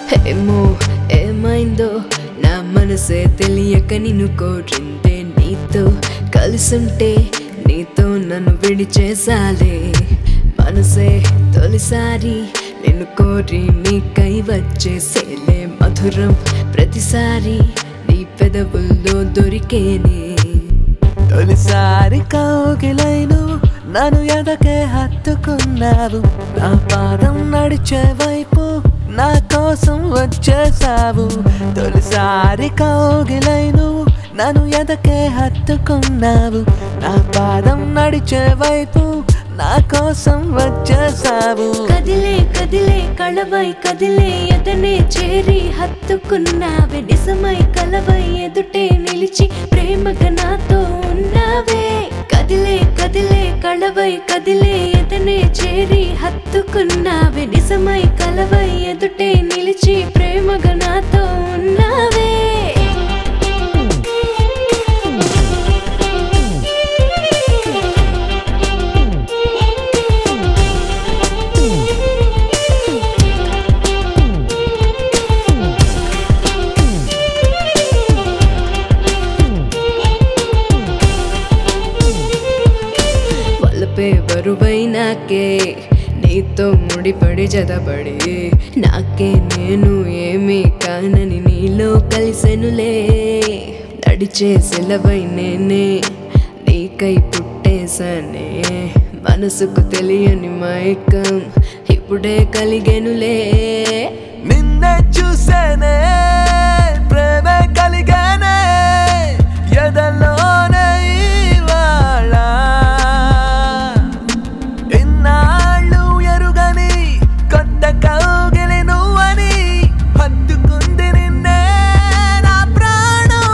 ఏమో ఏమైందో నా మనసే తెలియక నిన్ను కోరిందే నీతో కలిసుంటే నీతో నన్ను విడిచేసాలే మనసే తొలిసారి నిన్ను కోరి నీకై వచ్చేసేలే మధురం ప్రతిసారి నీ పెదవుల్లో దొరికేనే తొలిసారి కౌగిలైను నన్ను ఎదకే హత్తుకున్నావు నా పాదం నడిచే వైపు నా కోసం వచ్చేసావు తొలిసారి కౌగిలైను నన్ను ఎదకే హత్తుకున్నావు నా పాదం నడిచే వైపు నా కోసం వచ్చేసావు కదిలే కదిలే కళవై కదిలే ఎదనే చేరి హత్తుకున్నావే నిజమై కలవై ఎదుటే నిలిచి ప్రేమగా నాతో ఉన్నావే కదిలే కదిలే కళవై కదిలే ఎదనే చేరి హత్తుకున్నావే నిజమై కలవై ఎదుటే నిలిచి ప్రేమగా నాతో ఉన్నావే వలపే బరువై నాకే నీతో ముడిపడి జతపడి నాకే నేను ఏమీ కానని నీలో కలిసెనులే నడిచే సెలవై నేనే నీకై పుట్టేశానే మనసుకు తెలియని మైకం ఇప్పుడే కలిగెనులే నిన్నే చూసేనే ప్రేమే కలిగానే ఎదలోనే ఇవాళ ఇన్నాళ్ళు ఎరుగని కొత్త కౌగిలి నువ్వని హత్తుకుంది నిన్నే నా ప్రాణం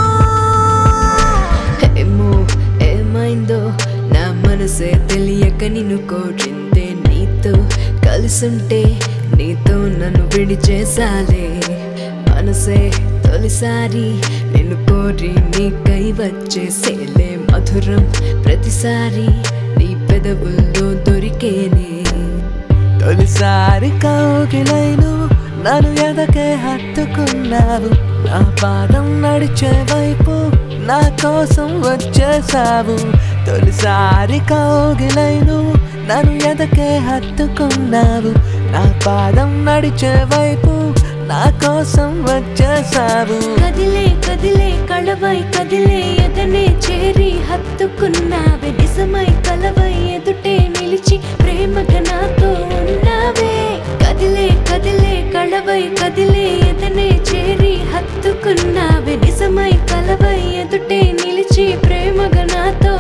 ఏమో ఏమైందో నా మనసే తెలియక నిన్ను కోరిందే నీతో కలిసుంటే నీతో నన్ను విడిచేసాలే మనసే తొలిసారి నిన్ను కోరి నీకై వచ్చేసేలే మధురం ప్రతిసారి నీ పెదవుల్లో దొరికేనే తొలిసారి కౌగిలైను నన్ను ఎదకే హత్తుకున్నావు నా పాదం నడిచే వైపు నా కోసం వచ్చేసావు తొలిసారి కౌగిలైను నన్ను ఎదకే హత్తుకున్నావు నా పాదం నడిచే వైపు నా కోసం వచ్చేసావు కదిలే కదిలే కళవై కదిలే ఎదనే చేరి హత్తుకున్నావే నిజమై కలవై ఎదుటే నిలిచి ప్రేమగా నాతో ఉన్నావే కదిలే కదిలే కళవై కదిలే ఎదనే చేరి హత్తుకున్నావే నిజమై కలవై ఎదుటే నిలిచి ప్రేమగా నాతో